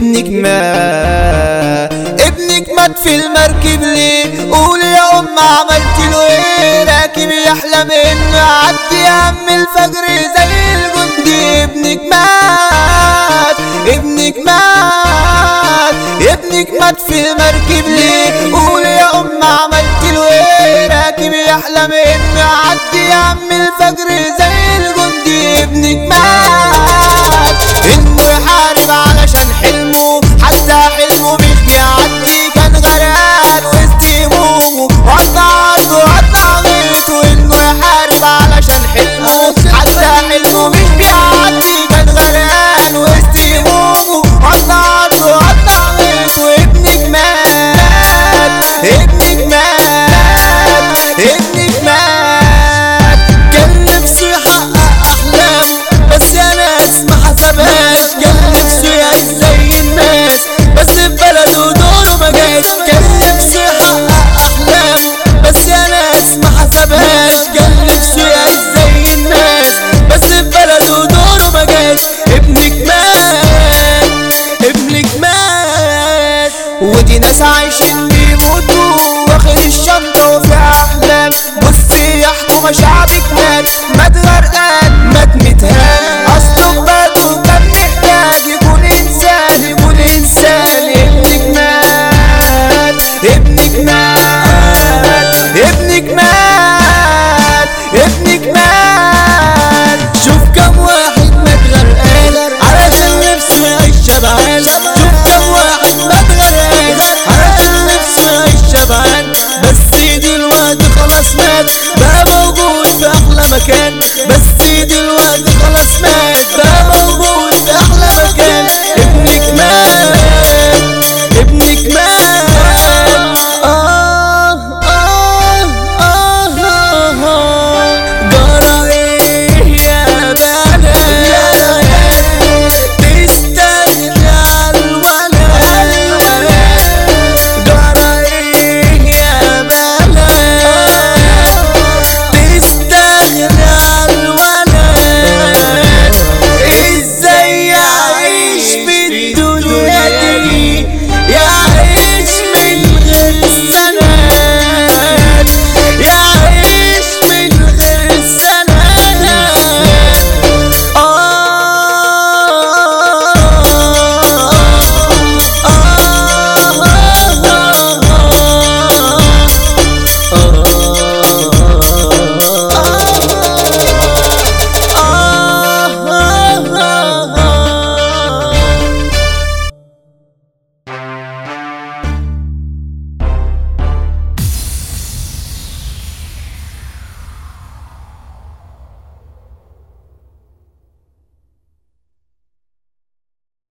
ابنك مات ابنك مات في المركب ليه قول يا ام عملت له ايه راكب يحلم انه يعدي هم الفجر زي الجندي ابنك مات ابنك مات ابنك مات في المركب ليه قول يا ام عملت له ايه راكب يحلم انه يعدي هم الفجر